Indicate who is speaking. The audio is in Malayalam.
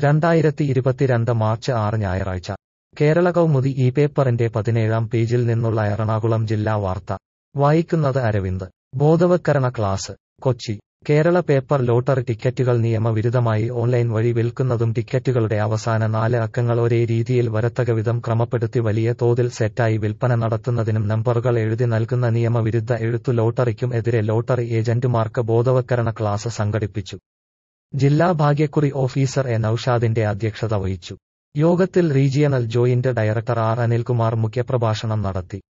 Speaker 1: രണ്ടായിരത്തി ഇരുപത്തിരണ്ട് മാർച്ച് ആറ് ഞായറാഴ്ച കേരള കൗമുദി ഈ പേപ്പറിന്റെ പതിനേഴാം പേജിൽ നിന്നുള്ള എറണാകുളം ജില്ലാ വാർത്ത വായിക്കുന്നത് അരവിന്ദ് ബോധവത്കരണ class Kochi Kerala paper lottery ടിക്കറ്റുകൾ നിയമവിരുദ്ധമായി ഓൺലൈൻ വഴി വിൽക്കുന്നതും ടിക്കറ്റുകളുടെ അവസാന നാല് അക്കങ്ങൾ ഒരേ രീതിയിൽ വരത്തകവിധം ക്രമപ്പെടുത്തി വലിയ തോതിൽ സെറ്റായി വിൽപ്പന നടത്തുന്നതിനും നമ്പറുകൾ എഴുതി നൽകുന്ന നിയമവിരുദ്ധ എഴുത്തു ലോട്ടറിക്കും എതിരെ ലോട്ടറി ഏജന്റുമാർക്ക് ബോധവത്കരണ ക്ലാസ് സംഘടിപ്പിച്ചു ജില്ലാ ഭാഗ്യക്കുറി ഓഫീസർ എ നൌഷാദിന്റെ അധ്യക്ഷത വഹിച്ചു യോഗത്തിൽ regional joint director R Anilkumar മുഖ്യപ്രഭാഷണം നടത്തി